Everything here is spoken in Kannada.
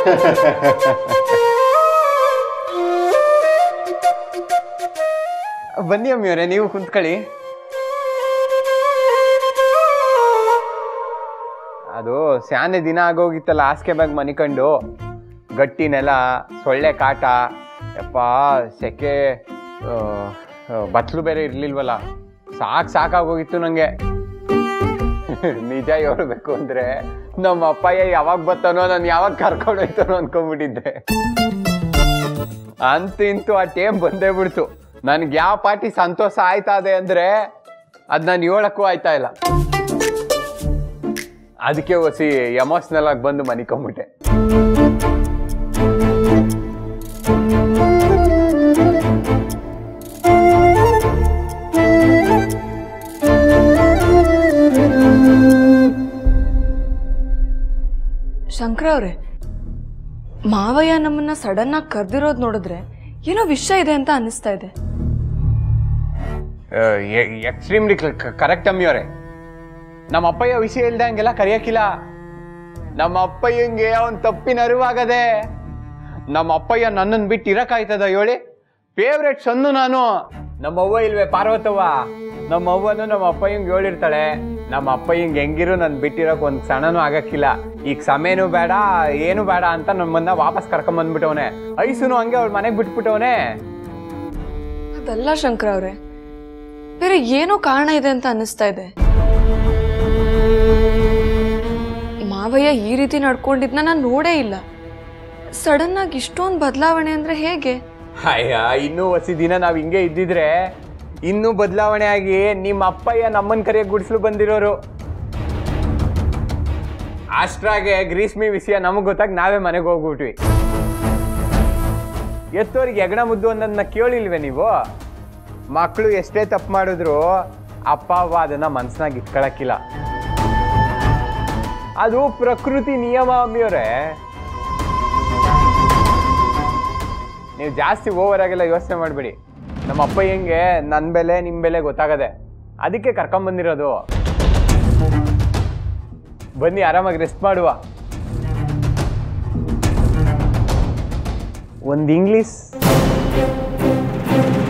ಬನ್ನಿ ಅಮ್ಮಿಯವರೇ ನೀವು ಕುಂತ್ಕೊಳ್ಳಿ ಅದು ಸ್ಯಾನೆ ದಿನ ಆಗೋಗಿತ್ತಲ್ಲ ಹಾಸಿಗೆ ಬ್ಯಾಗ್ ಮನಿಕಂಡು ಗಟ್ಟಿ ನೆಲ ಸೊಳ್ಳೆ ಕಾಟ ಯಪ್ಪ ಸೆಕೆ ಆ, ಆ, ಬತ್ಲು ಬೇರೆ ಇರ್ಲಿಲ್ವಲ್ಲ ಸಾಕ್ ಸಾಕಾಗೋಗಿತ್ತು ನಂಗೆ ನಿಜ ಹೇಳ್ಬೇಕು ಅಂದ್ರೆ ನಮ್ಮ ಅಪ್ಪಯ್ಯ ಯಾವಾಗ ಬರ್ತಾನೋ ನಾನು ಯಾವಾಗ ಕರ್ಕೊಂಡು ಹೋಯ್ತಾನೋ ಅನ್ಕೊಂಡ್ಬಿಟ್ಟಿದ್ದೆ ಅಂತೂ ಇಂತೂ ಆ ಟೇಮ್ ಬಂದೇ ಬಿಡ್ತು ನನ್ಗೆ ಯಾವ ಪಾರ್ಟಿ ಸಂತೋಷ ಆಯ್ತಾ ಇದೆ ಅಂದ್ರೆ ಅದ್ ನಾನು ಹೇಳಕ್ಕೂ ಆಯ್ತಾ ಇಲ್ಲ ಅದಕ್ಕೆ ಒಸಿ ಎಮೋಷ್ನಲ್ ಆಗಿ ಬಂದು ಮನಿಕೊಂಬಿಟ್ಟೆ ಶಂಕರ ಅವ್ರೆ ಮಾವಯ್ಯ ನಮ್ಮನ್ನ ಸಡನ್ ಆಗಿ ಕರ್ದಿರೋದ್ ನೋಡಿದ್ರೆ ಏನೋ ವಿಷಯ ಇದೆ ಅಂತ ಅನಿಸ್ತಾ ಇದೆ ಎಕ್ಸ್ಟ್ರೀಮ್ಲಿ ಕರೆಕ್ಟ್ ಅಮ್ಮಿಯವರೇ ನಮ್ಮ ಅಪ್ಪಯ್ಯ ವಿಷಯ ಇಲ್ದಂಗೆಲ್ಲ ಕರೆಯಕ್ಕಿಲ್ಲ ನಮ್ಮ ಅಪ್ಪಯ್ಯಂಗೆ ಅವನ್ ತಪ್ಪಿನ ಅರಿವಾಗದೆ ನಮ್ಮ ಅಪ್ಪಯ್ಯ ನನ್ನನ್ನು ಬಿಟ್ಟು ಇರಕ್ಕಾಯ್ತದ ಹೇಳಿ ಫೇವ್ರೆಟ್ ಸೊನ್ನು ನಾನು ನಮ್ಮ ಅವ್ವ ಇಲ್ವೇ ಪಾರ್ವತವ್ವ ನಮ್ಮ ಅವ್ವನು ನಮ್ಮ ಅಪ್ಪಯ್ಯಂಗೆ ಹೇಳಿರ್ತಾಳೆ ನಮ್ಮ ಅಪ್ಪಯ್ಯಂಗೆ ಹೆಂಗಿರು ನನ್ ಬಿಟ್ಟಿರೋಕ್ ಒಂದ್ ಸಣನೂ ಆಗಕ್ಕಿಲ್ಲ ಈಗ ಸಮಯನೂ ಬೇಡ ಏನು ಬೇಡ ಅಂತ ನಮ್ಮನ್ನ ವಾಪಸ್ ಕರ್ಕೊಂಡ್ ಬಂದ್ಬಿಟ್ಟವನೆ ಐಸುನು ಹಂಗೆ ಅವ್ಳ ಮನೆಗೆ ಬಿಟ್ಬಿಟ್ಟವನೆ ಅದಲ್ಲ ಶಂಕರ ಅವ್ರೆ ಬೇರೆ ಏನೋ ಕಾರಣ ಇದೆ ಅಂತ ಅನಿಸ್ತಾ ಇದೆ ಮಾವಯ್ಯ ಈ ರೀತಿ ನಡ್ಕೊಂಡಿದ್ನ ನಾನು ನೋಡೇ ಇಲ್ಲ ಸಡನ್ ಆಗಿ ಇಷ್ಟೊಂದು ಬದಲಾವಣೆ ಅಂದ್ರೆ ಹೇಗೆ ಅಯ್ಯ ಇನ್ನೂ ಹೊಸಿ ದಿನ ನಾವ್ ಹಿಂಗೆ ಇದ್ದಿದ್ರೆ ಇನ್ನೂ ಬದಲಾವಣೆ ಆಗಿ ನಿಮ್ಮ ಅಪ್ಪಯ್ಯ ನಮ್ಮನ್ ಕರೆಯ ಗುಡಿಸ್ಲು ಬಂದಿರೋರು ಅಷ್ಟ್ರಾಗೆ ಗ್ರೀಸ್ಮಿ ವಿಷಯ ನಮಗ್ ಗೊತ್ತಾಗಿ ನಾವೇ ಮನೆಗೆ ಹೋಗ್ಬಿಟ್ವಿ ಎತ್ತೋರಿಗೆ ಎಗಣ ಮುದ್ದು ಅನ್ನೋದನ್ನ ಕೇಳಿಲ್ವೇ ನೀವು ಮಕ್ಕಳು ಎಷ್ಟೇ ತಪ್ಪು ಮಾಡಿದ್ರು ಅಪ್ಪ ಅವ್ವ ಅದನ್ನ ಮನ್ಸ್ನಾಗ ಇಟ್ಕೊಳಕ್ಕಿಲ್ಲ ಅದು ಪ್ರಕೃತಿ ನಿಯಮ ಅಮ್ಮಿಯವರೇ ನೀವು ಜಾಸ್ತಿ ಓವರ್ ಆಗೆಲ್ಲ ಯೋಚನೆ ಮಾಡಬೇಡಿ ನಮ್ಮ ಅಪ್ಪಯ್ಯಂಗೆ ನನ್ನ ಬೆಲೆ ನಿಮ್ಮ ಬೆಲೆ ಗೊತ್ತಾಗದೆ ಅದಕ್ಕೆ ಕರ್ಕೊಂಬಂದಿರೋದು ಬನ್ನಿ ಆರಾಮಾಗಿ ರೆಸ್ಟ್ ಮಾಡುವ ಒಂದು ಇಂಗ್ಲೀಷ್